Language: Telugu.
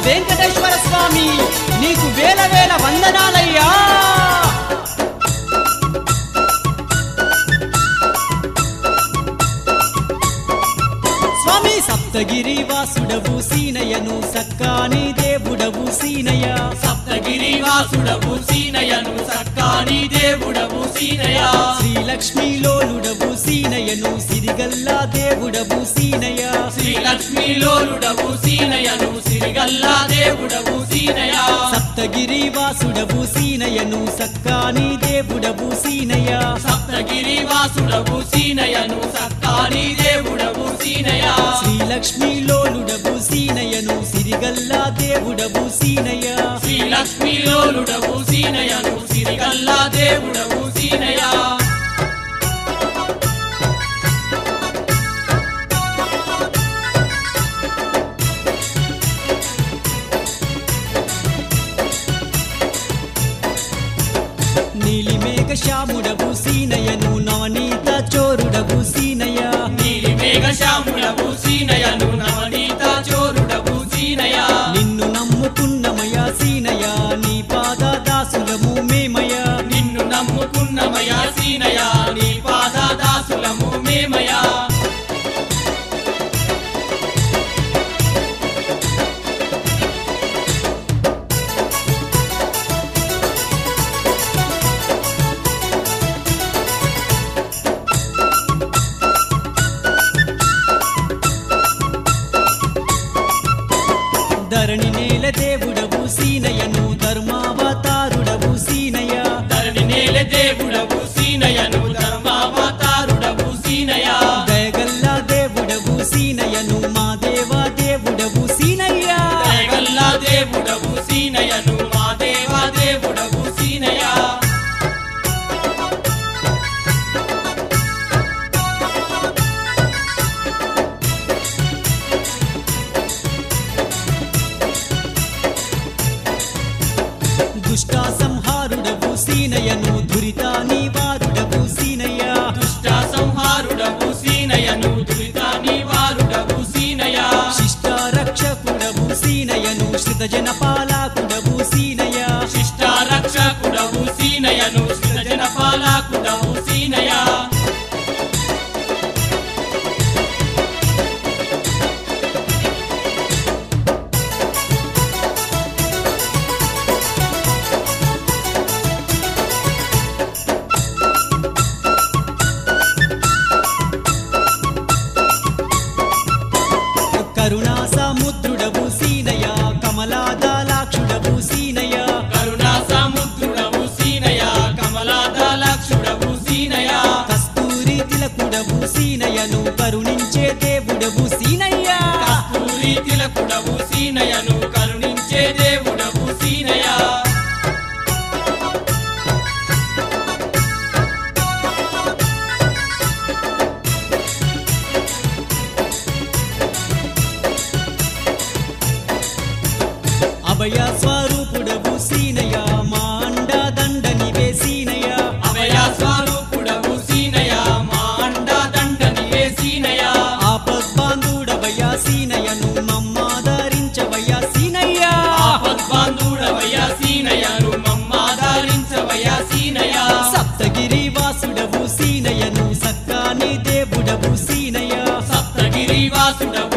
వెంకటేశ్వర స్వామి నీకు వేల వేల వందనాలయ్యా స్వామి సప్తగిరి వాసుడవు సీనయ్యను సక్కాని దేవుడవు సీనయ్య సప్తగిరి వాసుడవు సీనయను సక్కాని దేవుడవు సీనయ శ్రీలక్ష్మీలోలుడవు సీనయ్యను సిరిగల్లా దేవుడవు సీనయ్య శ్రీ లక్ష్మీలోలుడవు సీనయను సిరిగల్లా దేవుడవు సీనయ సప్తగిరి వాసుడవు సీనయ్యను సక్కాని దేవుడవు సీనయ్య సప్తగిరి వాసుడవు సీనయను సక్కాని దేవుడవు సీనయ శ్రీలక్ష్మీలోలుడవు సీనయ్యను సిరిగల్లా దేవుడవు సీనయ్య శ్రీ లక్ష్మీలోలుడవు సీనయను సిరిగల్లా దేవుడవు సీనయ నీలిమేఘ శ్యాముడవు సీనయ్యను నవనీత చోరుడవు సీనయ్య నీలి మేఘశ్యాముడవు సీనయను నవనీత చోరుడవు సీనయ నిన్ను నమ్ముకున్నమయ సీనయ్య నీ పాద దాసులము మేమయ నిన్ను నమ్ముకున్నమయా సీనయా నీ పాద దాసులము మేమయా ధరణి నేల దేవుడవు సీనయ్యను ధర్మావతారుడవు సీనయ్య ధరణి నేల దేవుడవు సీనయను ధర్మావతారుడవు సీనయా దయగల్లా దేవుడవు సీనయ్యను మా దేవా దేవుడవు సీనయ్య దయగల్లా దేవుడవు సీనయను మా దేవా దేవుడవు సీనయా దుష్ట సంహారుడవు సీనయ్యను దురిత నివారుడవు సీనయ్య దుష్ట సంహారుడవు సీనయను దురిత నివారుడవు సీనయా శిష్ట రక్షకుడవు సీనయ్యను శ్రిత జన పాలాకుడవు సీనయ్య శిష్ట రక్షకుడవు సీనయను జన పాలాకుడవు సీనయా కరుణా సముద్రుడవు సీనయ్య కమలాదాలాక్షుడవు సీనయ్య కరుణా సముద్రుడవు సీనయ కమలాదలక్షుడవు సీనయ కస్తూరి తిలకుడవు సీనయ్యను కరుణించే దేవుడవు సీనయ్య కస్తూరి తిలకుడవు సీనయను కరుణించే దేవుడవు సీనయ అభయ స్వరూపుడవు సీనయ్య మా అండ దండనివే సీనయ్య అభయ స్వరూపుడవు సీనయ మా అండ దండనివే సీనయ ఆపద్బాంధుడవయ్య సీనయ్యను మమ్మాదరించవయ్య సీనయ్య ఆపద్బాంధుడవయ సీనయను మమ్మాదరించవయ సీనయ సప్తగిరి వాసుడవు సీనయ్యను సక్కాని దేవుడవు సీనయ్య సప్తగిరి వాసుడవు